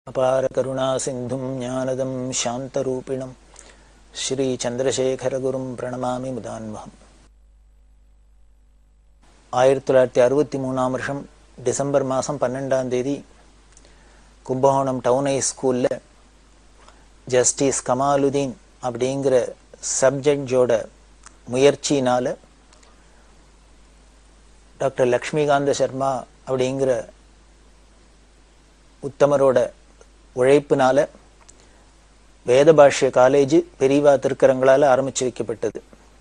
அபார கருணா சிந்தும் ஞானதம் சாந்தரூபிணம் ஸ்ரீ சந்திரசேகரகுரும் பிரணமாமி முதான்வகம் ஆயிரத்தி தொள்ளாயிரத்தி அறுபத்தி மூணாம் வருஷம் டிசம்பர் மாதம் பன்னெண்டாம் தேதி கும்பகோணம் டவுன் ஹை ஸ்கூலில் ஜஸ்டிஸ் கமாலுதீன் அப்படிங்கிற சப்ஜெக்டோட முயற்சியினால டாக்டர் லக்ஷ்மிகாந்த சர்மா அப்படிங்கிற உத்தமரோட உழைப்பினால வேத பாஷ்ய காலேஜ் பெரியவா திருக்கரங்களால் ஆரம்பிச்சு வைக்கப்பட்டது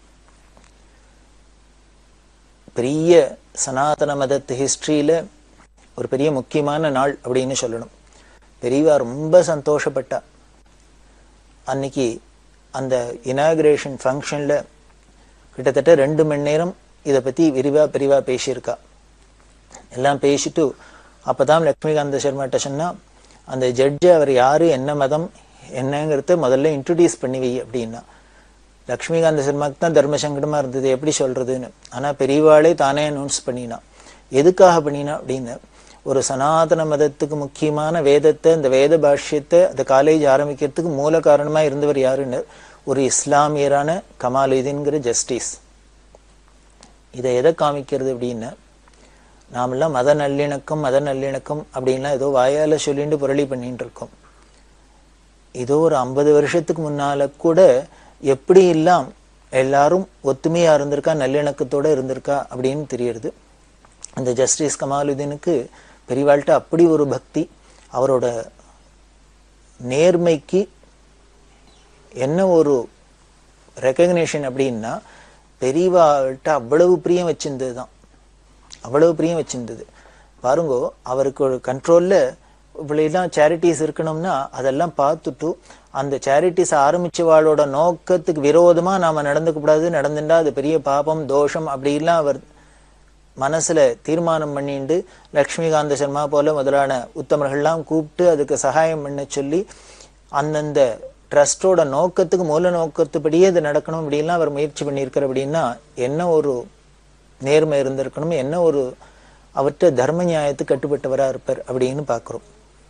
பெரிய சனாதன மதத்து ஹிஸ்டரியில ஒரு பெரிய முக்கியமான நாள் அப்படின்னு சொல்லணும் பெரியவா ரொம்ப சந்தோஷப்பட்டா அன்னைக்கு அந்த இனாகிரேஷன் ஃபங்க்ஷன்ல கிட்டத்தட்ட ரெண்டு மணி நேரம் இதை பத்தி விரிவா பெரிவா பேசியிருக்கா எல்லாம் பேசிட்டு அப்பதான் லக்ஷ்மிகாந்த சர்மாட்ட சொன்னா அந்த ஜட்ஜு அவர் யாரு என்ன மதம் என்னங்கிறத முதல்ல இன்ட்ரடியூஸ் பண்ணி வை அப்படின்னா லக்ஷ்மிகாந்த சர்மாக்கு தான் தர்ம சங்கடமா இருந்தது எப்படி சொல்றதுன்னு ஆனா பெரியவாளே தானே அனௌன்ஸ் பண்ணினா எதுக்காக பண்ணினா அப்படின்னு ஒரு சனாதன மதத்துக்கு முக்கியமான வேதத்தை இந்த வேத பாஷ்யத்தை அந்த காலேஜ் ஆரம்பிக்கிறதுக்கு மூல காரணமா இருந்தவர் யாருன்னு ஒரு இஸ்லாமியரான கமாலுதீன்கிற ஜஸ்டிஸ் இதை எதை காமிக்கிறது அப்படின்னா நாமெல்லாம் மத நல்லிணக்கம் மத நல்லிணக்கம் அப்படின்லாம் ஏதோ வாயால சொல்லிட்டு புரளி பண்ணிட்டு இருக்கோம் ஏதோ ஒரு ஐம்பது வருஷத்துக்கு முன்னால கூட எப்படி எல்லாம் எல்லாரும் ஒத்துமையா இருந்திருக்கா நல்லிணக்கத்தோட இருந்திருக்கா அப்படின்னு தெரியறது அந்த ஜஸ்டிஸ் கமாலுதீனுக்கு பெரியவாள்கிட்ட அப்படி ஒரு பக்தி அவரோட நேர்மைக்கு என்ன ஒரு ரெக்கக்னேஷன் அப்படின்னா பெரியவாள்கிட்ட அவ்வளவு பிரியம் வச்சிருந்தது தான் அவ்வளவு பிரியம் வச்சிருந்தது பாருங்க அவருக்கு ஒரு கண்ட்ரோல்ல இப்படிலாம் சேரிட்டிஸ் இருக்கணும்னா அதெல்லாம் பார்த்துட்டு அந்த சேரிட்டிஸ் ஆரம்பிச்சவாளோட நோக்கத்துக்கு விரோதமா நாம நடந்துக்க கூடாது நடந்துட்டா அது பெரிய பாபம் தோஷம் அப்படிலாம் அவர் மனசுல தீர்மானம் பண்ணிண்டு லக்ஷ்மிகாந்த சர்மா போல முதலான உத்தமர்கள்லாம் கூப்பிட்டு அதுக்கு சகாயம் பண்ண சொல்லி அந்தந்த ட்ரஸ்டோட நோக்கத்துக்கு மூல நோக்கத்துப்படியே இது நடக்கணும் அப்படின்லாம் அவர் முயற்சி பண்ணியிருக்கார் அப்படின்னா என்ன ஒரு நேர்மை இருந்திருக்கணும் என்ன ஒரு அவர்கிட்ட தர்ம நியாயத்துக்கு கட்டுப்பட்டவரா இருப்பார் அப்படின்னு பார்க்கிறோம்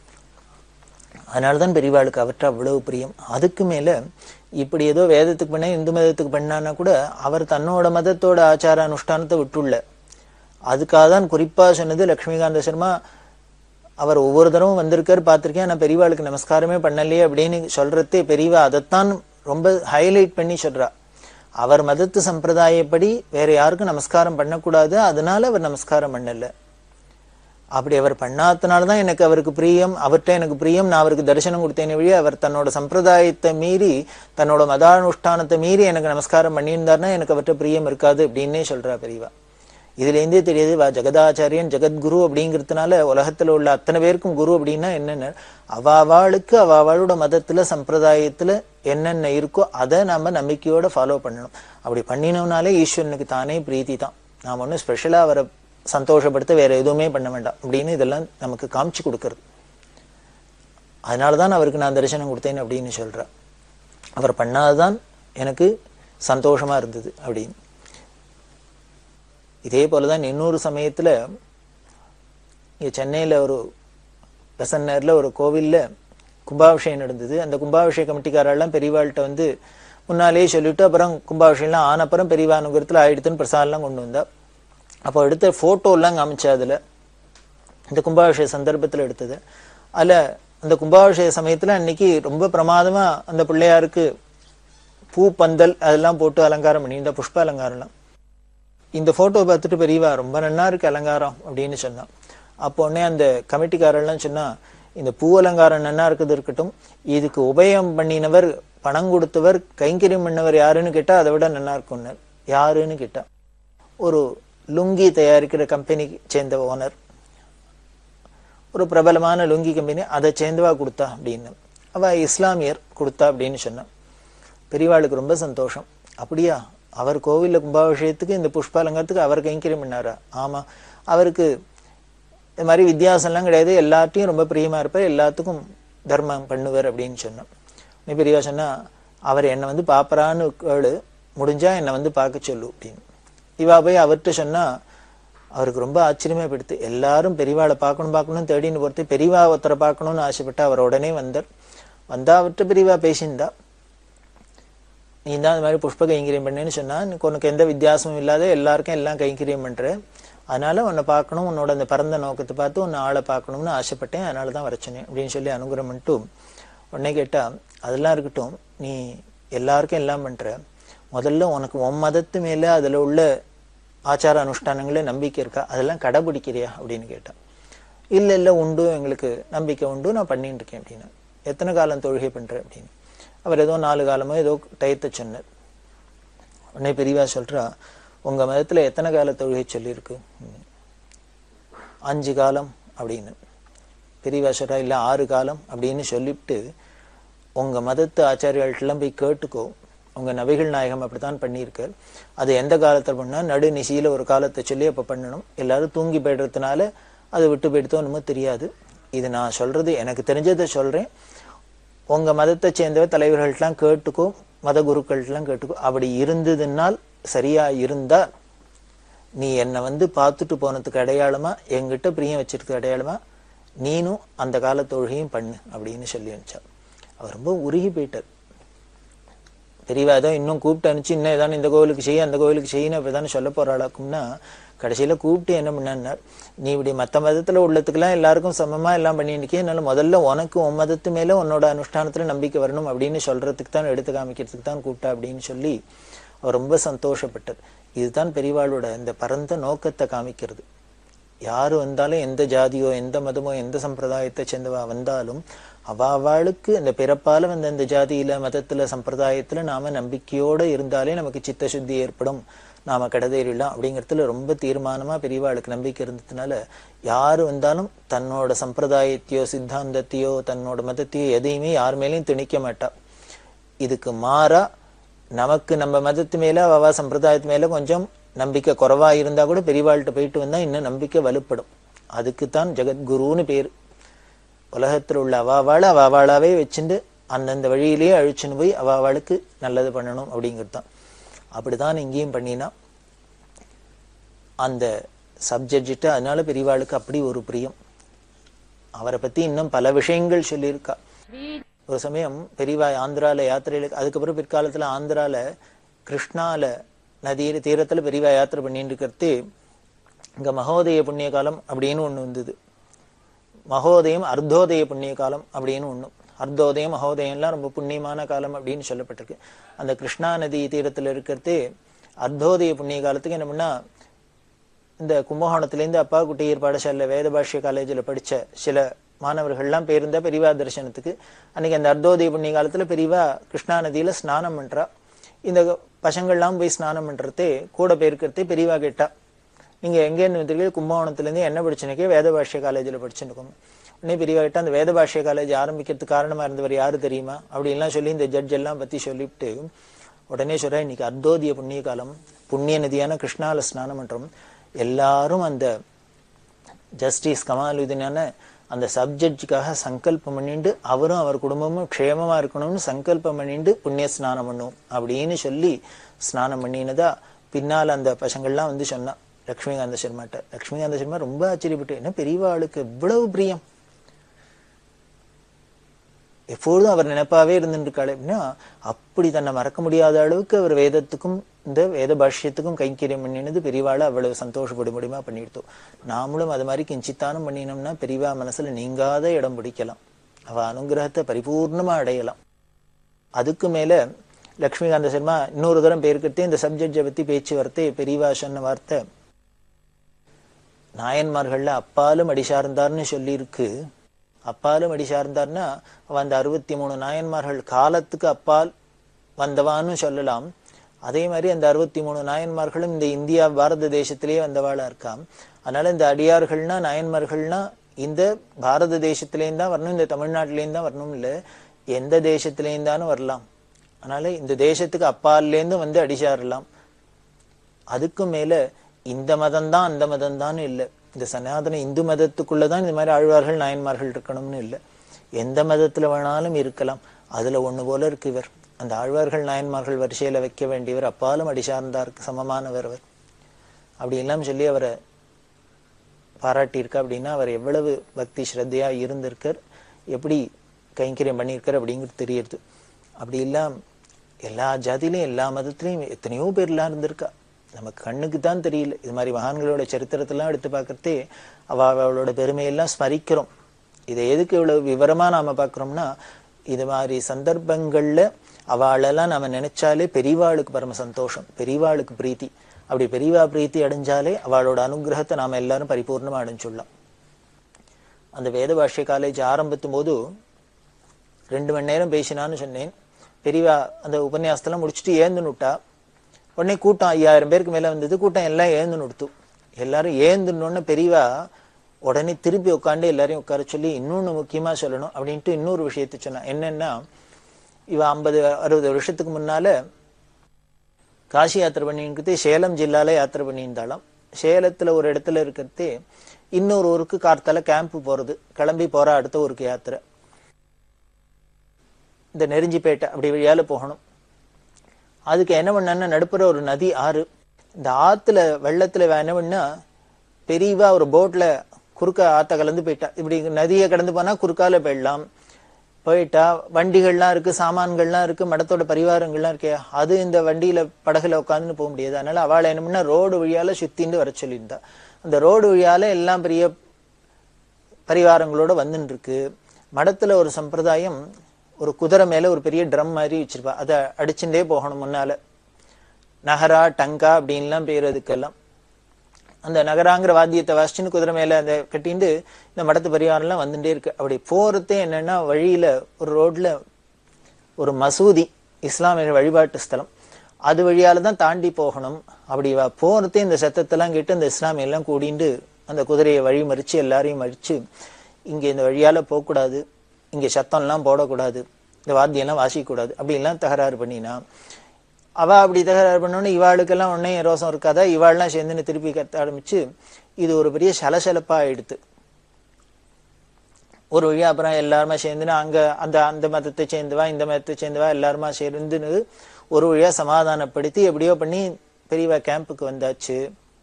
அதனாலதான் பெரியவாளுக்கு அவர்கிட்ட அவ்வளவு பிரியம் அதுக்கு மேல இப்படி ஏதோ வேதத்துக்கு பண்ண இந்து மதத்துக்கு பண்ணான்னா கூட அவர் தன்னோட மதத்தோட ஆச்சார அனுஷ்டானத்தை விட்டுள்ள அதுக்காக தான் குறிப்பா சொன்னது லக்ஷ்மிகாந்த சர்மா அவர் ஒவ்வொரு தடவும் வந்திருக்காரு பார்த்திருக்கேன் ஆனா பெரியவாளுக்கு நமஸ்காரமே பண்ணலையே அப்படின்னு சொல்றதே பெரியவா அதைத்தான் ரொம்ப ஹைலைட் பண்ணி சொல்றா அவர் மதத்து சம்பிரதாயப்படி வேற யாருக்கும் நமஸ்காரம் பண்ணக்கூடாது அதனால அவர் நமஸ்காரம் பண்ணல அப்படி அவர் பண்ணாதனால தான் எனக்கு அவருக்கு பிரியம் அவர்கிட்ட எனக்கு பிரியம் நான் அவருக்கு தரிசனம் கொடுத்தேனே வழி அவர் தன்னோட சம்பிரதாயத்தை மீறி தன்னோட மதானுஷ்டானத்தை மீறி எனக்கு நமஸ்காரம் பண்ணியிருந்தாருன்னா எனக்கு அவர்கிட்ட பிரியம் இருக்காது அப்படின்னே சொல்றா பெரியவா இதுல இருந்தே தெரியுது வா ஜெகதாச்சாரியன் ஜெகத்குரு அப்படிங்கிறதுனால உலகத்துல உள்ள அத்தனை பேருக்கும் குரு அப்படின்னா என்னென்ன அவாவாளுக்கு அவாவாளோட மதத்துல சம்பிரதாயத்துல என்னென்ன இருக்கோ அதை நம்ம நம்பிக்கையோட ஃபாலோ பண்ணணும் அப்படி பண்ணினோம்னாலே ஈஸ்வரனுக்கு தானே பிரீத்தி தான் நாம் ஒன்றும் ஸ்பெஷலா அவரை சந்தோஷப்படுத்த வேற எதுவுமே பண்ண வேண்டாம் அப்படின்னு இதெல்லாம் நமக்கு காமிச்சு கொடுக்கறது அதனாலதான் அவருக்கு நான் தரிசனம் கொடுத்தேன் அப்படின்னு சொல்றேன் அவர் பண்ணாதான் எனக்கு சந்தோஷமா இருந்தது அப்படின்னு இதே போலதான் இன்னொரு சமயத்துல இங்க சென்னையில ஒரு பெசன்னர்ல ஒரு கோவில்ல கும்பாபிஷேகம் நடந்தது அந்த கும்பாபிஷேக கமிட்டிக்காரெல்லாம் பெரியவாள்கிட்ட வந்து முன்னாலேயே சொல்லிட்டு அப்புறம் கும்பாபிஷேகம்லாம் ஆன அப்புறம் பெரியவா அனுகிரகத்தில் ஆயிடுத்துன்னு பிரசாதம்லாம் கொண்டு வந்தா அப்போ எடுத்த போட்டோ எல்லாம் காமிச்சா அதுல இந்த கும்பாபிஷேக சந்தர்ப்பத்துல எடுத்தது அதுல அந்த கும்பாபிஷேக சமயத்துல அன்னைக்கு ரொம்ப பிரமாதமா அந்த பிள்ளையாருக்கு பூ பந்தல் அதெல்லாம் போட்டு அலங்காரம் பண்ணி இந்த புஷ்ப அலங்காரம்லாம் இந்த போட்டோ பார்த்துட்டு பெரியவா ரொம்ப நன்னா இருக்கு அலங்காரம் அப்படின்னு சொன்னான் அப்போ உடனே அந்த கமிட்டிக்காரெல்லாம் சொன்னா இந்த பூ அலங்காரம் நன்னா இருக்குது இருக்கட்டும் இதுக்கு உபயம் பண்ணினவர் பணம் கொடுத்தவர் கைங்கரியம் பண்ணவர் யாருன்னு கேட்டா அதை விட நன்னா இருக்கும்னர் யாருன்னு கேட்டா ஒரு லுங்கி தயாரிக்கிற கம்பெனி சேர்ந்த ஓனர் ஒரு பிரபலமான லுங்கி கம்பெனி அதை சேர்ந்தவா கொடுத்தா அப்படின்னு அவ இஸ்லாமியர் கொடுத்தா அப்படின்னு சொன்னான் பெரியவாளுக்கு ரொம்ப சந்தோஷம் அப்படியா அவர் கோவில்ல கும்பாபிஷேகத்துக்கு இந்த புஷ்பாலங்காரத்துக்கு அவர் கைங்கரியம் பண்ணாரா ஆமா அவருக்கு இது மாதிரி வித்தியாசம்லாம் கிடையாது எல்லாத்தையும் ரொம்ப பிரியமா இருப்பார் எல்லாத்துக்கும் தர்மம் பண்ணுவார் அப்படின்னு சொன்னோம் நீ பெரியவா சொன்னா அவர் என்னை வந்து பாப்பரான்னு கேளு முடிஞ்சா என்னை வந்து பார்க்க சொல்லு அப்படின்னு இவா போய் அவர்கிட்ட சொன்னா அவருக்கு ரொம்ப ஆச்சரியமா போயிடுத்து எல்லாரும் பெரியவாளை பார்க்கணும் பார்க்கணும் தேடின்னு பொறுத்து பெரியவா ஒருத்தரை பார்க்கணும்னு ஆசைப்பட்டு அவர் உடனே வந்தார் வந்தா அவர்கிட்ட பெரியவா பேசியிருந்தா நீ தான் இந்த மாதிரி புஷ்ப கைங்கரியம் பண்ணேன்னு சொன்னா எனக்கு உனக்கு எந்த வித்தியாசமும் இல்லாத எல்லாருக்கும் எல்லாம் கைங்கரியம் பண்ற அதனால உன்னை பார்க்கணும் உன்னோட அந்த பரந்த நோக்கத்தை பார்த்து உன்னை ஆளை பார்க்கணும்னு ஆசைப்பட்டேன் அதனால தான் வரச்சனேன் அப்படின்னு சொல்லி அனுகிரகம் பண்ணிட்டு உடனே கேட்டா அதெல்லாம் இருக்கட்டும் நீ எல்லாருக்கும் எல்லாம் பண்ற முதல்ல உனக்கு உன் மதத்து மேல அதுல உள்ள ஆச்சார அனுஷ்டானங்களே நம்பிக்கை இருக்கா அதெல்லாம் கடைபிடிக்கிறியா அப்படின்னு கேட்டான் இல்ல இல்ல உண்டு எங்களுக்கு நம்பிக்கை உண்டு நான் பண்ணிட்டு இருக்கேன் அப்படின்னு எத்தனை காலம் தொழுகை பண்ற அப்படின்னு அவர் ஏதோ நாலு காலமோ ஏதோ டயத்தை சொன்னார் உடனே பெரியவா சொல்றா உங்க மதத்துல எத்தனை கால தொழுகை சொல்லியிருக்கு ம். அஞ்சு காலம் அப்படின்னு பெரியவா சொல்றா இல்ல ஆறு காலம் அப்படின்னு சொல்லிவிட்டு உங்க மதத்து ஆச்சாரியாள்கிட்டலாம் போய் கேட்டுக்கோ உங்க நபிகள் நாயகம் அப்படித்தான் பண்ணியிருக்கார் அது எந்த காலத்துல பண்ணா நடு நிசியில ஒரு காலத்தை சொல்லி அப்ப பண்ணணும் எல்லாரும் தூங்கி போயிடுறதுனால அது விட்டு போயிடுத்தோ என்னமோ தெரியாது இது நான் சொல்றது எனக்கு தெரிஞ்சதை சொல்றேன் உங்க மதத்தை சேர்ந்தவ தலைவர்கள்ட்டலாம் கேட்டுக்கோ மத குருக்கள்ட்டலாம் கேட்டுக்கோ அப்படி இருந்ததுனால் சரியா இருந்தா நீ என்னை வந்து பார்த்துட்டு போனதுக்கு அடையாளமா என்கிட்ட பிரியம் வச்சிருக்க அடையாளமா நீனும் அந்த கால தொழுகையும் பண்ணு அப்படின்னு சொல்லி அனுப்பிச்சா அவர் ரொம்ப உருகி போயிட்டார் பெரியவா ஏதோ இன்னும் கூப்பிட்டு அனுப்பிச்சு இன்னும் ஏதாவது இந்த கோவிலுக்கு செய்ய அந்த கோவிலுக்கு செய்யணும் அப்பதானே சொல்ல போறாளாக்கும்னா கடைசியில கூப்பிட்டு என்ன பண்ணார் நீ இப்படி மத்த மதத்துல உள்ளதுக்கெல்லாம் எல்லாருக்கும் சமமா எல்லாம் பண்ணிட்டு இருக்கியே அதனால முதல்ல உனக்கு உன் மதத்து மேல உன்னோட அனுஷ்டானத்துல நம்பிக்கை வரணும் அப்படின்னு சொல்றதுக்கு தான் எடுத்து காமிக்கிறதுக்கு தான் கூப்பிட்டா அப்படின்னு சொல்லி அவர் ரொம்ப சந்தோஷப்பட்டார் இதுதான் பெரியவாளோட இந்த பரந்த நோக்கத்தை காமிக்கிறது யாரு வந்தாலும் எந்த ஜாதியோ எந்த மதமோ எந்த சம்பிரதாயத்தை சேர்ந்தவா வந்தாலும் அவ அவளுக்கு அந்த பிறப்பால வந்த அந்த ஜாதியில மதத்துல சம்பிரதாயத்துல நாம நம்பிக்கையோட இருந்தாலே நமக்கு சித்த சுத்தி ஏற்படும் நாம கடதேறிடலாம் அப்படிங்கறதுல ரொம்ப தீர்மானமா பெரியவாளுக்கு நம்பிக்கை இருந்ததுனால யாரு வந்தாலும் தன்னோட சம்பிரதாயத்தையோ சித்தாந்தத்தையோ தன்னோட மதத்தையோ எதையுமே யார் மேலேயும் திணிக்க மாட்டா இதுக்கு மாறா நமக்கு நம்ம மதத்து மேல அவ சம்பிரதாயத்து மேல கொஞ்சம் நம்பிக்கை குறைவா இருந்தா கூட பெரியவாள்கிட்ட போயிட்டு வந்தா இன்னும் நம்பிக்கை வலுப்படும் அதுக்குத்தான் ஜெகத்குருன்னு பேர் உலகத்துல உள்ள அவாவாளை அவாவாளாவே வச்சுட்டு அந்தந்த வழியிலேயே அழிச்சுன்னு போய் அவாவாளுக்கு நல்லது பண்ணணும் அப்படிங்கிறது தான் அப்படிதான் இங்கேயும் பண்ணினா அந்த சப்ஜெக்ட் அதனால பெரியவாளுக்கு அப்படி ஒரு பிரியம் அவரை பத்தி இன்னும் பல விஷயங்கள் சொல்லியிருக்கா ஒரு சமயம் பெரியவா ஆந்திரால யாத்திரையில அதுக்கப்புறம் பிற்காலத்துல ஆந்திரால கிருஷ்ணால நதியில தீரத்துல பெரியவா யாத்திரை பண்ணிட்டு இருக்கிறது இங்க மகோதய புண்ணிய காலம் அப்படின்னு ஒண்ணு வந்தது மகோதயம் அர்த்தோதய புண்ணிய காலம் அப்படின்னு ஒண்ணு அர்த்தோதயம் மகோதயம்லாம் ரொம்ப புண்ணியமான காலம் அப்படின்னு சொல்லப்பட்டிருக்கு அந்த கிருஷ்ணா நதி தீரத்துல இருக்கிறது அர்த்தோதய புண்ணிய காலத்துக்கு என்ன பண்ணா இந்த கும்பகோணத்திலேருந்து அப்பா குட்டியர் பாடசாலையில வேத பாஷ்ய காலேஜில் படிச்ச சில மாணவர்கள்லாம் பேருந்தா பெரியவா தரிசனத்துக்கு அன்னைக்கு அந்த அர்த்தோதய புண்ணிய காலத்துல பெரியவா கிருஷ்ணா நதியில ஸ்நானம் பண்றா இந்த பசங்கள்லாம் போய் ஸ்நானம் பண்றதே கூட போயிருக்கிறதே பெரியவா கேட்டா நீங்க எங்கேருந்து வந்திருக்கீங்க கும்பகோணத்துலேருந்து என்ன படிச்சுனக்கே வேத பாஷ்ய காலேஜில் படிச்சுருக்கோம் உடனே பெரியவா கிட்ட அந்த வேத பாஷ்ய காலேஜ் ஆரம்பிக்கிறதுக்கு காரணமா இருந்தவர் யாரு தெரியுமா அப்படின்லாம் சொல்லி இந்த ஜட்ஜ் எல்லாம் பத்தி சொல்லிவிட்டு உடனே சொல்ற இன்னைக்கு அர்த்தோதிய புண்ணிய காலம் புண்ணிய நதியான கிருஷ்ணால ஸ்நானம் பண்றோம் எல்லாரும் அந்த ஜஸ்டிஸ் கமாலுதீனான அந்த சப்ஜெக்டுக்காக சங்கல்பம் பண்ணிட்டு அவரும் அவர் குடும்பமும் க்ஷேமமா இருக்கணும்னு சங்கல்பம் பண்ணிட்டு புண்ணிய ஸ்நானம் பண்ணும் அப்படின்னு சொல்லி ஸ்நானம் பண்ணினதா பின்னால் அந்த பசங்கள்லாம் வந்து சொன்னா லக்ஷ்மிகாந்த சர்மாட்ட லக்ஷ்மிகாந்த சர்மா ரொம்ப ஆச்சரியப்பட்டு என்ன பெரியவா ஆளுக்கு எவ்வளவு பிரியம் எப்பொழுதும் அவர் நினைப்பாவே இருந்துருக்காள் அப்படின்னா அப்படி தன்னை மறக்க முடியாத அளவுக்கு அவர் வேதத்துக்கும் இந்த வேத பாஷ்யத்துக்கும் கைங்கரியம் பண்ணினது பெரியவாளை அவ்வளவு சந்தோஷப்பட முடியுமா பண்ணிடுத்தோம் நாமளும் அது மாதிரி கிஞ்சித்தானம் பண்ணினோம்னா பெரியவா மனசுல நீங்காத இடம் பிடிக்கலாம் அவ அனுகிரகத்தை பரிபூர்ணமா அடையலாம் அதுக்கு மேல லக்ஷ்மிகாந்த சர்மா இன்னொரு தரம் பேருக்கிட்டே இந்த சப்ஜெக்டை பத்தி பேச்சு வார்த்தை பெரியவா சொன்ன வார்த்தை நாயன்மார்கள்ல அப்பாலும் அடி சார்ந்தார்னு சொல்லியிருக்கு அப்பாலும் அடி சார்ந்தார்னா அவ அந்த அறுபத்தி மூணு நாயன்மார்கள் காலத்துக்கு அப்பால் வந்தவான்னு சொல்லலாம் அதே மாதிரி அந்த அறுபத்தி மூணு நாயன்மார்களும் இந்த இந்தியா பாரத தேசத்திலேயே வந்தவாளா இருக்காம் அதனால இந்த அடியார்கள்னா நாயன்மார்கள்னா இந்த பாரத தேசத்திலேயும் தான் வரணும் இந்த தமிழ்நாட்டிலேயும் தான் வரணும் இல்ல எந்த தேசத்திலேயும் தானும் வரலாம் அதனால இந்த தேசத்துக்கு அப்பாலேருந்து வந்து அடிசாரலாம் அதுக்கும் மேல இந்த மதம் தான் அந்த மதம் தான் இல்லை இந்த சனாதன இந்து மதத்துக்குள்ளதான் இந்த மாதிரி ஆழ்வார்கள் நாயன்மார்கள் இருக்கணும்னு இல்லை எந்த மதத்துல வேணாலும் இருக்கலாம் அதுல ஒண்ணு போல இருக்கு இவர் அந்த ஆழ்வார்கள் நாயன்மார்கள் வரிசையில வைக்க வேண்டியவர் அப்பாலும் அடி சார்ந்தாருக்கு சமமானவர் அவர் அப்படி எல்லாம் சொல்லி அவரை பாராட்டியிருக்கா அப்படின்னா அவர் எவ்வளவு பக்தி ஸ்ரத்தையா இருந்திருக்கார் எப்படி கைங்கரியம் பண்ணியிருக்கார் அப்படிங்கிறது தெரியுது அப்படி இல்லாம எல்லா ஜாதியிலையும் எல்லா மதத்திலையும் எத்தனையோ பேர்லாம் இருந்திருக்கா நமக்கு கண்ணுக்கு தான் தெரியல இது மாதிரி மகான்களோட சரித்திரத்தெல்லாம் எடுத்து பார்க்கறதே அவ அவளோட பெருமையெல்லாம் ஸ்மரிக்கிறோம் இதை எதுக்கு இவ்வளவு விவரமா நாம பார்க்கறோம்னா இது மாதிரி சந்தர்ப்பங்கள்ல அவளெல்லாம் நாம நினைச்சாலே பெரியவாளுக்கு பரம சந்தோஷம் பெரியவாளுக்கு பிரீத்தி அப்படி பெரியவா பிரீத்தி அடைஞ்சாலே அவளோட அனுகிரகத்தை நாம எல்லாரும் பரிபூர்ணமா அடைஞ்சுடலாம் அந்த வேத பாஷ்ய காலேஜ் ஆரம்பித்தும் போது ரெண்டு மணி நேரம் பேசினான்னு சொன்னேன் பெரியவா அந்த உபன்யாசத்தெல்லாம் முடிச்சுட்டு ஏந்துன்னு விட்டா உடனே கூட்டம் ஐயாயிரம் பேருக்கு மேல வந்தது கூட்டம் எல்லாம் ஏந்துன்னு விடுத்து எல்லாரும் ஏந்துனோன்னு பெரியவா உடனே திருப்பி உட்காந்து எல்லாரையும் உட்கார சொல்லி இன்னொன்னு முக்கியமா சொல்லணும் அப்படின்ட்டு இன்னொரு விஷயத்தை சொன்னா என்னன்னா இவ ஐம்பது அறுபது வருஷத்துக்கு முன்னால காசி யாத்திரை பண்ணிட்டு சேலம் ஜில்லால யாத்திரை பண்ணியிருந்தாலும் சேலத்துல ஒரு இடத்துல இருக்கிறதே இன்னொரு ஊருக்கு கார்த்தால கேம்ப் போறது கிளம்பி போற அடுத்த ஊருக்கு யாத்திரை இந்த நெருஞ்சிப்பேட்டை அப்படி வழியால போகணும் அதுக்கு என்ன பண்ணான்னா நடுப்புற ஒரு நதி ஆறு இந்த ஆத்துல வெள்ளத்துல இவ என்ன பண்ணா பெரியவா ஒரு போட்ல குறுக்க ஆத்த கலந்து போயிட்டா இப்படி நதியை கடந்து போனா குறுக்கால போயிடலாம் போயிட்டா வண்டிகள்லாம் இருக்கு சாமான்கள்லாம் இருக்கு மடத்தோட பரிவாரங்கள்லாம் இருக்கே அது இந்த வண்டியில படகுல உட்காந்துன்னு போக முடியாது அதனால அவளை என்ன பண்ணா ரோடு வழியால சுத்தின்னு வர சொல்லியிருந்தா அந்த ரோடு வழியால எல்லாம் பெரிய பரிவாரங்களோட வந்துன்னு இருக்கு மடத்துல ஒரு சம்பிரதாயம் ஒரு குதிரை மேல ஒரு பெரிய ட்ரம் மாதிரி வச்சிருப்பா அதை அடிச்சுட்டே போகணும் முன்னால நகரா டங்கா அப்படின்லாம் பேர் அதுக்கெல்லாம் அந்த நகராங்கிற வாத்தியத்தை வாசிச்சுன்னு குதிரை மேல அந்த கட்டிண்டு இந்த மடத்து பரிவாரம்லாம் வந்துட்டே இருக்கு அப்படி போறதே என்னன்னா வழியில ஒரு ரோட்ல ஒரு மசூதி இஸ்லாமிய வழிபாட்டு ஸ்தலம் அது வழியால தான் தாண்டி போகணும் அப்படி வ- போறதே இந்த சத்தத்தெல்லாம் கேட்டு அந்த இஸ்லாமிய எல்லாம் கூடிண்டு அந்த குதிரையை வழி மறிச்சு எல்லாரையும் மறிச்சு இங்க இந்த வழியால போகக்கூடாது இங்க சத்தம்லாம் போடக்கூடாது இந்த வாத்தியம்லாம் வாசிக்கக்கூடாது அப்படின்லாம் தகராறு பண்ணினா அவ அப்படி தகராறு பண்ணோன்னு இவாளுக்கெல்லாம் உடனே ரோசம் இருக்காதா இவாள்லாம் சேர்ந்துன்னு திருப்பி கத்த ஆரம்பிச்சு இது ஒரு பெரிய சலசலப்பா ஆயிடுத்து ஒரு வழியா அப்புறம் எல்லாருமா சேர்ந்துன்னு அங்க அந்த அந்த மதத்தை சேர்ந்தவா இந்த மதத்தை சேர்ந்தவா எல்லாருமா சேர்ந்துன்னு ஒரு வழியா சமாதானப்படுத்தி எப்படியோ பண்ணி பெரியவா கேம்புக்கு வந்தாச்சு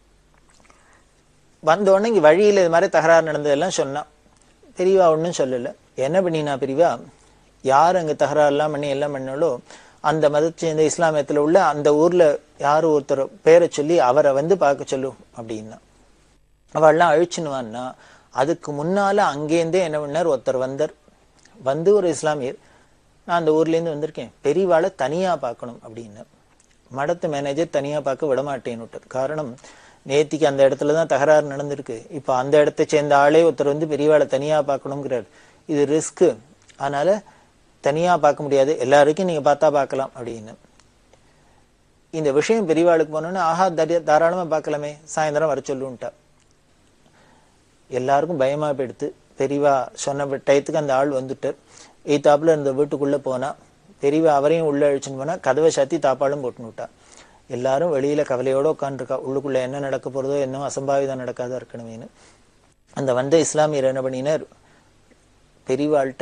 வந்த உடனே இங்க வழியில இது மாதிரி தகராறு நடந்ததெல்லாம் சொன்னான் பெரியவா ஒன்றும் சொல்லல என்ன பண்ணினா பெரியவா யார் அங்க தகராறு எல்லாம் பண்ணி எல்லாம் பண்ணாலோ அந்த மதத்தை சேர்ந்த இஸ்லாமியத்துல உள்ள அந்த ஊர்ல யார் ஒருத்தர் பேரை சொல்லி அவரை வந்து பார்க்க சொல்லு அப்படின்னா அவள்லாம் அழிச்சுனுவான்னா அதுக்கு முன்னால அங்கேருந்தே என்ன பண்ணார் ஒருத்தர் வந்தார் வந்து ஒரு இஸ்லாமியர் நான் அந்த ஊர்ல இருந்து வந்திருக்கேன் பெரியவாளை தனியா பார்க்கணும் அப்படின்னு மடத்து மேனேஜர் தனியா பார்க்க விட மாட்டேன்னு காரணம் நேத்திக்கு அந்த இடத்துல தான் தகராறு நடந்திருக்கு இப்போ அந்த இடத்தை சேர்ந்த ஆளே ஒருத்தர் வந்து பெரியவாளை தனியா பார்க்கணுங்கிறார் இது ரிஸ்க் அதனால தனியா பார்க்க முடியாது எல்லாருக்கும் நீங்க பார்த்தா பார்க்கலாம் அப்படின்னு இந்த விஷயம் பெரியவாளுக்கு போனோன்னு ஆஹா தரி- தாராளமா பார்க்கலாமே சாயந்தரம் வர சொல்லுன்ட்டா எல்லாருக்கும் பயமா போயிடுத்து பெரியவா சொன்ன டயத்துக்கு அந்த ஆள் வந்துட்டார் எய்த்தாப்புல இருந்த வீட்டுக்குள்ள போனா பெரியவா அவரையும் உள்ள அழிச்சுன்னு போனா கதவை சாத்தி தாப்பாலும் போட்டுன்னு விட்டா எல்லாரும் வெளியில கவலையோட உட்காந்துருக்கா உள்ளுக்குள்ள என்ன நடக்க போறதோ என்ன அசம்பாவிதம் நடக்காத இருக்கணுமேனு அந்த வந்த இஸ்லாமியர் என்ன பண்ணினார் பெரியவாள்கிட்ட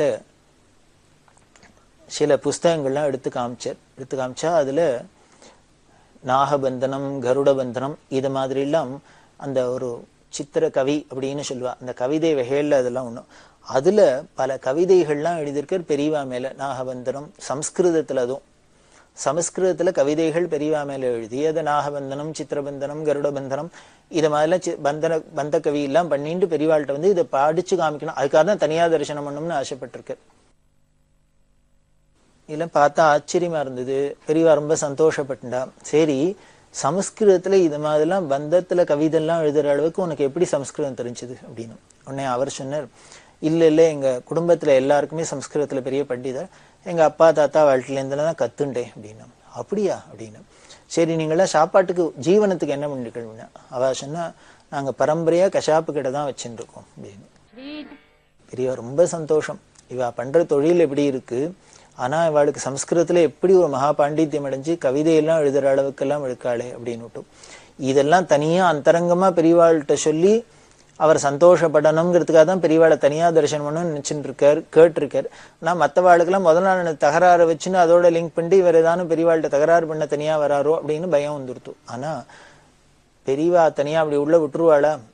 சில புஸ்தகங்கள்லாம் எடுத்து காமிச்சார் எடுத்து காமிச்சா அதுல நாகபந்தனம் கருட பந்தனம் இது மாதிரி எல்லாம் அந்த ஒரு சித்திர கவி அப்படின்னு சொல்லுவா அந்த கவிதை வகைகள்ல அதெல்லாம் ஒண்ணும் அதுல பல கவிதைகள்லாம் எழுதியிருக்கார் பெரியவா மேல நாகபந்தனம் சம்ஸ்கிருதத்துல அதுவும் சமஸ்கிருதத்துல கவிதைகள் பெரியவா மேல எழுதி அதை நாகபந்தனம் சித்திரபந்தனம் கருடபந்தனம் இது மாதிரிலாம் சி- பந்தன பந்த கவி எல்லாம் பண்ணிட்டு பெரியவாள்கிட்ட வந்து இதை படிச்சு காமிக்கணும் அதுக்காக தான் தனியா தரிசனம் பண்ணணும்னு ஆசைப்பட்டிருக்கார் இதெல்லாம் பார்த்தா ஆச்சரியமா இருந்தது பெரியவா ரொம்ப சந்தோஷப்பட்டுண்டா சரி சமஸ்கிருதத்துல இது மாதிரிலாம் பந்தத்துல கவிதைலாம் எழுதுற அளவுக்கு உனக்கு எப்படி சமஸ்கிருதம் தெரிஞ்சது அப்படின்னு உடனே அவர் சொன்னார் இல்ல இல்ல எங்க குடும்பத்துல எல்லாருக்குமே சமஸ்கிருதத்துல பெரிய பண்டிதர் எங்க அப்பா தாத்தா வாழ்க்கையில இருந்தெல்லாம் தான் கத்துண்டேன் அப்படின்னு அப்படியா அப்படின்னு சரி நீங்களாம் சாப்பாட்டுக்கு ஜீவனத்துக்கு என்ன பண்ணிருக்கீங்க அவ சொன்னா நாங்க பரம்பரையா கஷாப்பு கடை தான் வச்சுட்டு இருக்கோம் அப்படின்னு பெரியவா ரொம்ப சந்தோஷம் இவ பண்ற தொழில் எப்படி இருக்கு ஆனா இவாளுக்கு சம்ஸ்கிருதத்துல எப்படி ஒரு மகா பாண்டித்யம் அடைஞ்சு கவிதையெல்லாம் எழுதுற அளவுக்கெல்லாம் இருக்காளே அப்படின்னு இதெல்லாம் தனியா அந்தரங்கமா பெரியவாள்கிட்ட சொல்லி அவர் சந்தோஷப்படணுங்கிறதுக்காக தான் பெரியவாளை தனியா தரிசனம் பண்ணணும்னு நினைச்சுட்டு இருக்கார் கேட்டிருக்கார் ஆனா மற்றவாளுக்கெல்லாம் முதல் நாள் எனக்கு தகராறு வச்சுன்னு அதோட லிங்க் பண்ணி இவர் ஏதானும் பெரியவாள்கிட்ட தகராறு பண்ண தனியா வராரோ அப்படின்னு பயம் வந்துருத்து ஆனா பெரியவா தனியா அப்படி உள்ள விட்டுருவாளா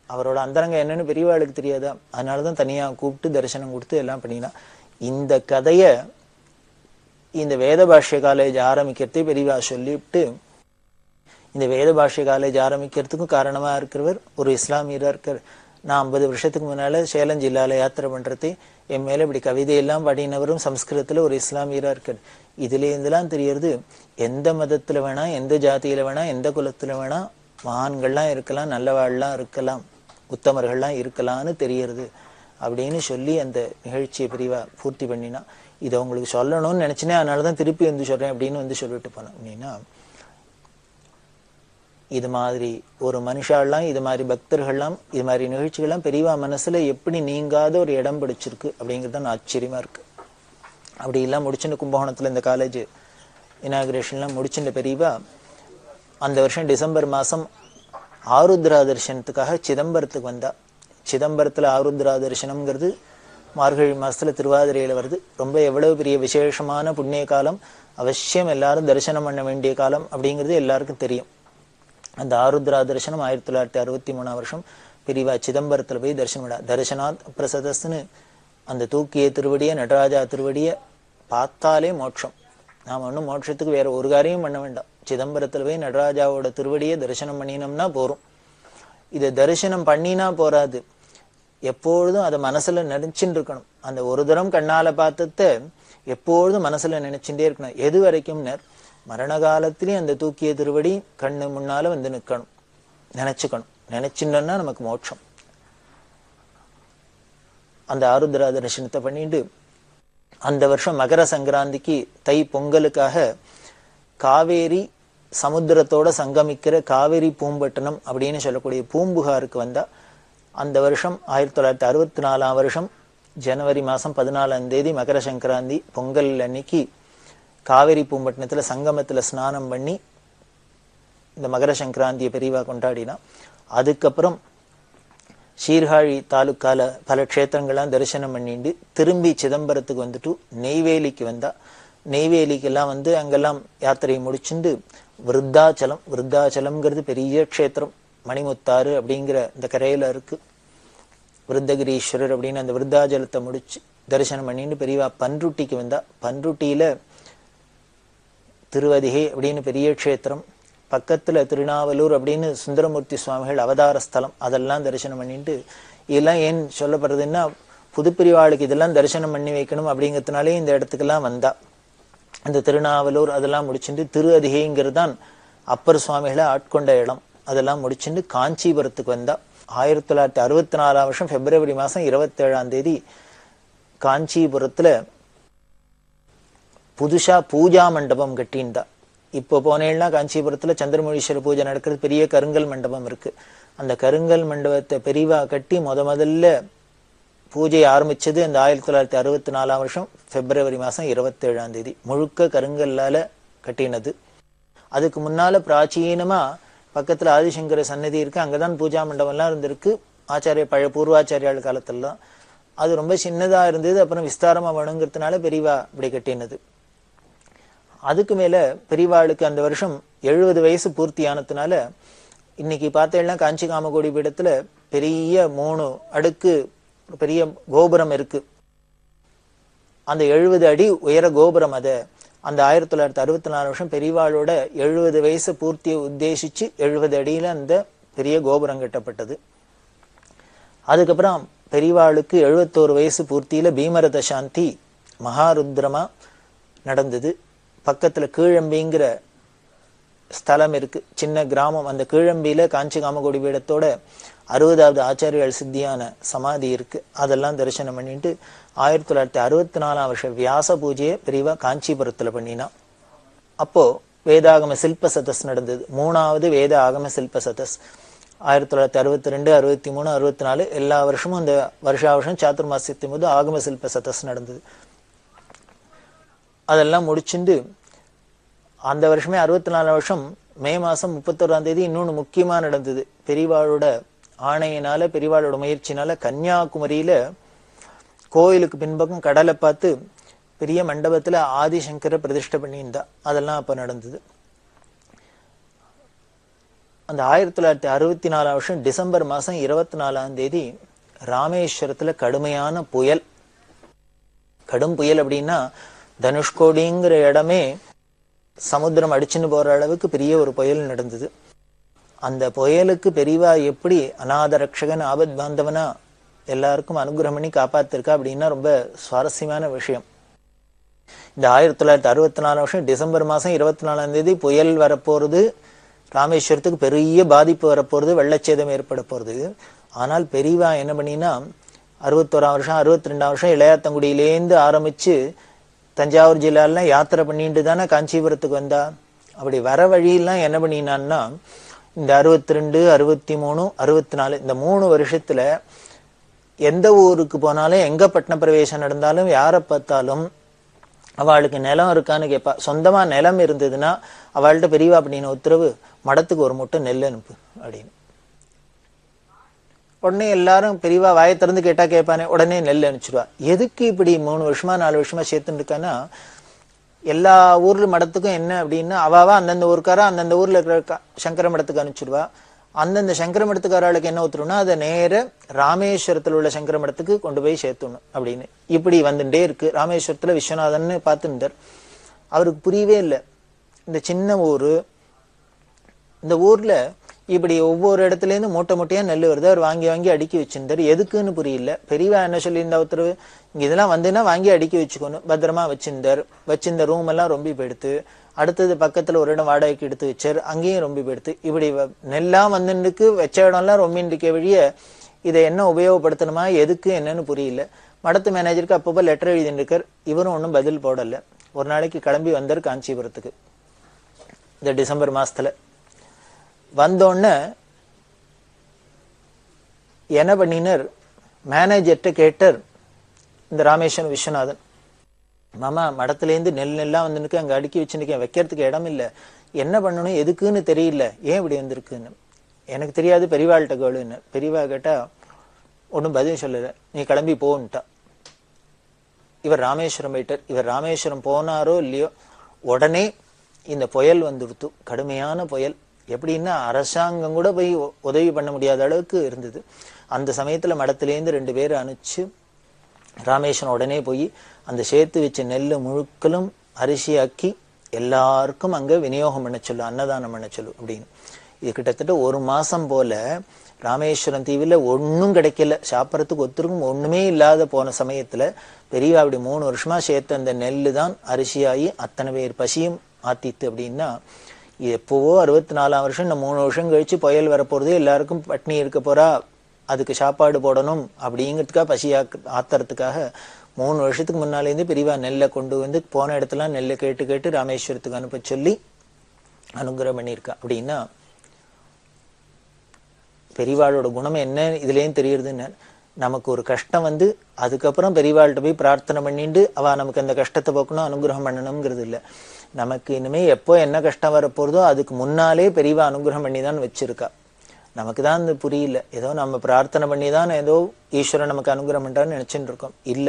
அவரோட அந்தரங்க என்னன்னு பெரியவாளுக்கு தெரியாதா அதனாலதான் தனியா கூப்பிட்டு தரிசனம் கொடுத்து எல்லாம் பண்ணினா இந்த கதைய இந்த வேத பாஷ்ய காலேஜ் ஆரம்பிக்கிறதே பெரியவா சொல்லிவிட்டு இந்த வேத பாஷ்ய காலேஜ் ஆரம்பிக்கிறதுக்கும் காரணமா இருக்கிறவர் ஒரு இஸ்லாமியரா இருக்கார் நான் ஐம்பது வருஷத்துக்கு முன்னால சேலம் ஜில்லால யாத்திரை பண்றதே என் மேல இப்படி கவிதையெல்லாம் பாடினவரும் சம்ஸ்கிருதத்துல ஒரு இஸ்லாமியரா இருக்கார் இதுல இருந்தெல்லாம் தெரியறது எந்த மதத்துல வேணா எந்த ஜாதியில வேணா எந்த குலத்துல வேணா மகான்கள்லாம் இருக்கலாம் நல்லவாள்லாம் இருக்கலாம் உத்தமர்கள்லாம் இருக்கலாம்னு தெரியறது அப்படின்னு சொல்லி அந்த நிகழ்ச்சியை பிரிவா பூர்த்தி பண்ணினா இதை உங்களுக்கு சொல்லணும்னு நினைச்சினே அதனாலதான் திருப்பி வந்து சொல்றேன் அப்படின்னு வந்து சொல்லிட்டு போனேன் அப்படின்னா இது மாதிரி ஒரு மனுஷாலாம் இது மாதிரி பக்தர்கள்லாம் இது மாதிரி நிகழ்ச்சிகள்லாம் பெரியவா மனசுல எப்படி நீங்காத ஒரு இடம் பிடிச்சிருக்கு அப்படிங்கிறது தான் ஆச்சரியமா இருக்கு அப்படி எல்லாம் முடிச்சுட்டு கும்பகோணத்துல இந்த காலேஜ் இனாகிரேஷன்லாம் முடிச்சுட்ட பெரியவா அந்த வருஷம் டிசம்பர் மாசம் ஆருத்ரா தரிசனத்துக்காக சிதம்பரத்துக்கு வந்தா சிதம்பரத்துல ஆருத்ரா தரிசனம்ங்கிறது மார்கழி மாசத்துல திருவாதிரையில வருது ரொம்ப எவ்வளவு பெரிய விசேஷமான புண்ணிய காலம் அவசியம் எல்லாரும் தரிசனம் பண்ண வேண்டிய காலம் அப்படிங்கிறது எல்லாருக்கும் தெரியும் அந்த ஆருத்ரா தரிசனம் ஆயிரத்தி தொள்ளாயிரத்தி அறுபத்தி மூணாம் வருஷம் பிரிவா சிதம்பரத்துல போய் தரிசனம் பண்ணா தரிசனாத் பிரசதஸ்னு அந்த தூக்கிய திருவடிய நடராஜா திருவடிய பார்த்தாலே மோட்சம் நாம ஒன்றும் மோட்சத்துக்கு வேற ஒரு காரியம் பண்ண வேண்டாம் சிதம்பரத்துல போய் நடராஜாவோட திருவடியை தரிசனம் பண்ணினோம்னா போறோம் இதை தரிசனம் பண்ணினா போறாது எப்பொழுதும் அதை மனசுல நினைச்சுட்டு இருக்கணும் அந்த ஒரு தரம் கண்ணால பார்த்தத எப்பொழுதும் மனசுல நினைச்சுட்டே இருக்கணும் எது வரைக்கும் மரண காலத்திலயும் அந்த தூக்கிய திருவடி கண்ணு முன்னால வந்து நிக்கணும் நினைச்சுக்கணும் நினைச்சுட்டோம்னா நமக்கு மோட்சம் அந்த ஆருத்ரா தரிசனத்தை பண்ணிட்டு அந்த வருஷம் மகர சங்கராந்திக்கு தை பொங்கலுக்காக காவேரி சமுத்திரத்தோட சங்கமிக்கிற காவேரி பூம்பட்டினம் அப்படின்னு சொல்லக்கூடிய பூம்புகாருக்கு வந்தா அந்த வருஷம் ஆயிரத்தி தொள்ளாயிரத்தி அறுபத்தி நாலாம் வருஷம் ஜனவரி மாசம் பதினாலாம் தேதி மகர சங்கராந்தி பொங்கல் அன்னைக்கு காவேரி பூம்பட்டினத்துல சங்கமத்துல ஸ்நானம் பண்ணி இந்த மகர சங்கராந்தியை பெரியவா கொண்டாடினா அதுக்கப்புறம் சீர்காழி தாலுக்கால பல க்ஷேத்திரங்கள்லாம் தரிசனம் பண்ணிட்டு திரும்பி சிதம்பரத்துக்கு வந்துட்டு நெய்வேலிக்கு வந்தா நெய்வேலிக்கெல்லாம் வந்து அங்கெல்லாம் யாத்திரையை முடிச்சுண்டு விருத்தாச்சலம் விருத்தாச்சலம்ங்கிறது பெரிய க்ஷேத்திரம் மணிமுத்தாறு அப்படிங்கிற இந்த கரையில இருக்கு விருந்தகிரீஸ்வரர் அப்படின்னு அந்த விருத்தாச்சலத்தை முடிச்சு தரிசனம் பண்ணிட்டு பெரியவா பன்ருட்டிக்கு வந்தா பன்ருட்டியில திருவதிகை அப்படின்னு பெரிய க்ஷேத்திரம் பக்கத்துல திருநாவலூர் அப்படின்னு சுந்தரமூர்த்தி சுவாமிகள் அவதார ஸ்தலம் அதெல்லாம் தரிசனம் பண்ணிட்டு இதெல்லாம் ஏன் சொல்லப்படுறதுன்னா புதுப்பிரிவாளுக்கு இதெல்லாம் தரிசனம் பண்ணி வைக்கணும் அப்படிங்கிறதுனாலே இந்த இடத்துக்கெல்லாம் வந்தா அந்த திருநாவலூர் அதெல்லாம் முடிச்சுட்டு திரு அதிகைங்கிறது தான் அப்பர் சுவாமிகளை ஆட்கொண்ட இடம் அதெல்லாம் முடிச்சுட்டு காஞ்சிபுரத்துக்கு வந்தா ஆயிரத்தி தொள்ளாயிரத்தி அறுபத்தி நாலாம் வருஷம் பிப்ரவரி மாசம் இருபத்தேழாம் தேதி காஞ்சிபுரத்துல புதுசா பூஜா மண்டபம் கட்டியிருந்தா இப்போ போனேன்னா காஞ்சிபுரத்துல சந்திரமொழீஸ்வர பூஜை நடக்கிறது பெரிய கருங்கல் மண்டபம் இருக்கு அந்த கருங்கல் மண்டபத்தை பெரிவா கட்டி முத முதல்ல பூஜை ஆரம்பிச்சது அந்த ஆயிரத்தி தொள்ளாயிரத்தி அறுபத்தி நாலாம் வருஷம் பிப்ரவரி மாசம் இருபத்தேழாம் தேதி முழுக்க கருங்கல்லால கட்டினது அதுக்கு முன்னால பிராச்சீனமா பக்கத்துல ஆதிசங்கர சன்னதி இருக்கு அங்கதான் பூஜா மண்டபம்லாம் இருந்திருக்கு ஆச்சாரிய பழைய பூர்வாச்சாரியாள் காலத்துலலாம் அது ரொம்ப சின்னதா இருந்தது அப்புறம் விஸ்தாரமா வேணுங்கிறதுனால பெரியவா இப்படி கட்டினது அதுக்கு மேல பெரியவாளுக்கு அந்த வருஷம் எழுபது வயசு பூர்த்தி ஆனதுனால இன்னைக்கு பார்த்தேன்னா காஞ்சி காமகோடி பீடத்துல பெரிய மூணு அடுக்கு பெரிய கோபுரம் இருக்கு அந்த எழுபது அடி உயர கோபுரம் அத அந்த ஆயிரத்தி தொள்ளாயிரத்தி அறுபத்தி நாலு வருஷம் பெரியவாளோட எழுபது வயசு பூர்த்தியை உத்தேசிச்சு எழுபது அடியில அந்த பெரிய கோபுரம் கட்டப்பட்டது அதுக்கப்புறம் பெரியவாளுக்கு எழுபத்தோரு வயசு பூர்த்தியில பீமரத சாந்தி மகாருத்ரமா நடந்தது பக்கத்துல கீழம்பிங்கிற ஸ்தலம் இருக்கு சின்ன கிராமம் அந்த கீழம்பியில காஞ்சி காமகோடி பீடத்தோட அறுபதாவது ஆச்சாரியால் சித்தியான சமாதி இருக்கு அதெல்லாம் தரிசனம் பண்ணிட்டு ஆயிரத்தி தொள்ளாயிரத்தி அறுபத்தி நாலாம் வருஷம் வியாச பூஜையை பெரியவா காஞ்சிபுரத்துல பண்ணினா அப்போ வேதாகம சில்ப சதஸ் நடந்தது மூணாவது வேத ஆகம சில்ப சதஸ் ஆயிரத்தி தொள்ளாயிரத்தி அறுபத்தி ரெண்டு அறுபத்தி மூணு அறுபத்தி நாலு எல்லா வருஷமும் அந்த வருஷா வருஷம் சாத்துர்மாசியத்தின் போது ஆகம சில்ப சதஸ் நடந்தது அதெல்லாம் முடிச்சுண்டு அந்த வருஷமே அறுபத்தி நாலு வருஷம் மே மாசம் முப்பத்தோராம் தேதி இன்னொன்னு முக்கியமா நடந்தது பெரியவாளோட ஆணையினால பெரியவாளோட முயற்சினால கன்னியாகுமரியில கோயிலுக்கு பின்பக்கம் கடலை பார்த்து பெரிய மண்டபத்துல ஆதிசங்கரை பிரதிஷ்டை பண்ணியிருந்தா அதெல்லாம் அப்ப நடந்தது அந்த ஆயிரத்தி தொள்ளாயிரத்தி அறுபத்தி நாலாம் வருஷம் டிசம்பர் மாசம் இருபத்தி நாலாம் தேதி ராமேஸ்வரத்துல கடுமையான புயல் கடும் புயல் அப்படின்னா தனுஷ்கோடிங்கிற இடமே சமுத்திரம் அடிச்சுன்னு போற அளவுக்கு பெரிய ஒரு புயல் நடந்தது அந்த புயலுக்கு பெரியவா எப்படி அநாத ரட்சகன் ஆபத் பாந்தவனா எல்லாருக்கும் அனுகிரகம் பண்ணி காப்பாத்திருக்கா அப்படின்னா ரொம்ப சுவாரஸ்யமான விஷயம் இந்த ஆயிரத்தி தொள்ளாயிரத்தி அறுபத்தி நாலாம் வருஷம் டிசம்பர் மாசம் இருபத்தி நாலாம் தேதி புயல் வரப்போறது ராமேஸ்வரத்துக்கு பெரிய பாதிப்பு வரப்போறது வெள்ளச்சேதம் ஏற்பட போறது ஆனால் பெரியவா என்ன பண்ணினா அறுபத்தோராம் வருஷம் அறுபத்தி ரெண்டாம் வருஷம் இளையாத்தங்குடியிலேருந்து ஆரம்பிச்சு தஞ்சாவூர் ஜில்லாலாம் யாத்திரை பண்ணிட்டு தானே காஞ்சிபுரத்துக்கு வந்தா அப்படி வர வழியெல்லாம் என்ன பண்ணினான்னா இந்த அறுபத்தி ரெண்டு அறுபத்தி மூணு அறுபத்தி நாலு இந்த மூணு வருஷத்துல எந்த ஊருக்கு போனாலும் எங்க பட்டண பிரவேசம் நடந்தாலும் யாரை பார்த்தாலும் அவளுக்கு நிலம் இருக்கான்னு கேட்பா சொந்தமா நிலம் இருந்ததுன்னா அவள்கிட்ட பெரியவா அப்படின்னு உத்தரவு மடத்துக்கு ஒரு மூட்டை நெல் அனுப்பு அப்படின்னு உடனே எல்லாரும் பெரியவா வாயை திறந்து கேட்டா கேட்பானே உடனே நெல் அனுப்பிச்சிடுவா எதுக்கு இப்படி மூணு வருஷமா நாலு வருஷமா சேர்த்துட்டு இருக்கான்னா எல்லா ஊர்ல மடத்துக்கும் என்ன அப்படின்னா அவாவா அந்தந்த ஊருக்காரா அந்தந்த ஊர்ல இருக்கிற க- சங்கர மடத்துக்கு அனுப்பிச்சிடுவா அந்தந்த சங்கர மடத்துக்காராளுக்கு என்ன ஊத்துருன்னா அதை நேர ராமேஸ்வரத்துல உள்ள சங்கர மடத்துக்கு கொண்டு போய் சேர்த்துடணும் அப்படின்னு இப்படி வந்துட்டே இருக்கு ராமேஸ்வரத்துல விஸ்வநாதன் பார்த்துட்டார் அவருக்கு புரியவே இல்லை இந்த சின்ன ஊரு இந்த ஊர்ல இப்படி ஒவ்வொரு இடத்துல இருந்து மூட்டை மூட்டையா நெல் வருது அவர் வாங்கி வாங்கி அடுக்கி வச்சிருந்தாரு எதுக்குன்னு புரியல பெரியவா என்ன சொல்லியிருந்தா உத்தரவு இங்க இதெல்லாம் வந்துன்னா வாங்கி அடுக்கி வச்சுக்கணும் பத்திரமா வச்சிருந்தார் வச்சிருந்த ரூம் எல்லாம் ரொம்ப போயிடுத்து அடுத்தது பக்கத்துல ஒரு இடம் வாடகைக்கு எடுத்து வச்சார் அங்கேயும் ரொம்ப போயிடுத்து இப்படி வ- நெல்லாம் வந்துருக்கு வச்ச இடம்லாம் ரொம்ப இருக்க வழிய இதை என்ன உபயோகப்படுத்தணுமா எதுக்கு என்னன்னு புரியல மடத்து மேனேஜருக்கு அப்பப்போ லெட்டர் எழுதிட்டு இருக்கார் இவரும் ஒன்றும் பதில் போடல ஒரு நாளைக்கு கிளம்பி வந்தார் காஞ்சிபுரத்துக்கு இந்த டிசம்பர் மாசத்துல வந்தோடனே என்ன பண்ணினர் மேனேஜர்கிட்ட கேட்டார் இந்த ராமேஸ்வரன் விஸ்வநாதன் மாமா மடத்துலேருந்து நெல் நெல்லாம் வந்துருக்கு அங்க அடுக்கி வச்சுருக்கேன் வைக்கிறதுக்கு இடம் இல்லை என்ன பண்ணணும் எதுக்குன்னு தெரியல ஏன் இப்படி வந்திருக்குன்னு எனக்கு தெரியாது பெரியவாள்கிட்ட கேளுன்னு பெரியவா கேட்டா ஒன்றும் பதில் சொல்லல நீ கிளம்பி போன்ட்டா இவர் ராமேஸ்வரம் போயிட்டார் இவர் ராமேஸ்வரம் போனாரோ இல்லையோ உடனே இந்த புயல் வந்துடுத்து கடுமையான புயல் எப்படின்னா அரசாங்கம் கூட போய் உ- உதவி பண்ண முடியாத அளவுக்கு இருந்தது அந்த சமயத்துல மடத்திலேருந்து ரெண்டு பேர் அனுப்பிச்சு ராமேஸ்வரம் உடனே போய் அந்த சேர்த்து வச்ச நெல்லு முழுக்களும் அரிசியாக்கி எல்லாருக்கும் அங்க விநியோகம் பண்ண சொல்லு அன்னதானம் பண்ண சொல்லு அப்படின்னு இது கிட்டத்தட்ட ஒரு மாசம் போல ராமேஸ்வரம் தீவுல ஒண்ணும் கிடைக்கல சாப்பிட்றதுக்கு ஒத்துருக்கும் ஒண்ணுமே இல்லாத போன சமயத்துல பெரியவா அப்படி மூணு வருஷமா சேர்த்த அந்த நெல்லு தான் அரிசியாகி அத்தனை பேர் பசியும் ஆத்தித்து அப்படின்னா இது எப்போவோ அறுபத்தி நாலாம் வருஷம் இந்த மூணு வருஷம் கழிச்சு புயல் வரப்போறது எல்லாருக்கும் பட்னி இருக்க போறா அதுக்கு சாப்பாடு போடணும் அப்படிங்கிறதுக்காக பசி ஆக்க- ஆத்துறதுக்காக மூணு வருஷத்துக்கு முன்னாலேருந்து பெரியவா நெல்லை கொண்டு வந்து போன இடத்துல நெல்லை கேட்டு கேட்டு ராமேஸ்வரத்துக்கு அனுப்ப சொல்லி அனுகிரகம் பண்ணியிருக்கா அப்படின்னா பெரியவாளோட குணம் என்ன இதுலேயும் தெரியுதுன்னு நமக்கு ஒரு கஷ்டம் வந்து அதுக்கப்புறம் பெரியவாள்கிட்ட போய் பிரார்த்தனை பண்ணிட்டு அவ நமக்கு அந்த கஷ்டத்தை போக்கணும் அனுகிரகம் பண்ணணுங்கிறது இல்ல நமக்கு இனிமே எப்போ என்ன கஷ்டம் வரப்போறதோ அதுக்கு முன்னாலே பெரியவா அனுகிரகம் பண்ணி தான் வச்சிருக்கா நமக்கு தான் அது புரியல ஏதோ நம்ம பிரார்த்தனை பண்ணி தான் ஏதோ ஈஸ்வரன் நமக்கு அனுகிரகம் பண்றான்னு நினைச்சுட்டு இருக்கோம் இல்ல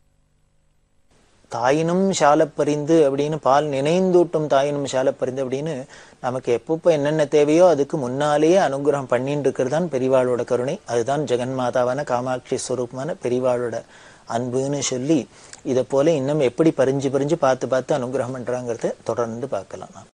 தாயினும் சாலப்பறிந்து அப்படின்னு பால் நினைந்தூட்டும் தாயினும் சாலப்பறிந்து அப்படின்னு நமக்கு எப்பப்போ என்னென்ன தேவையோ அதுக்கு முன்னாலேயே அனுகிரகம் பண்ணிட்டு இருக்கிறது தான் பெரிவாளோட கருணை அதுதான் ஜெகன்மாதாவான காமாட்சி ஸ்வரூபமான பெரிவாளோட அன்புன்னு சொல்லி இதை போல இன்னும் எப்படி பறிஞ்சு பறிஞ்சு பார்த்து பார்த்து அனுகிரகம் பண்றாங்கிறத தொடர்ந்து பார்க்கலாம் நாம்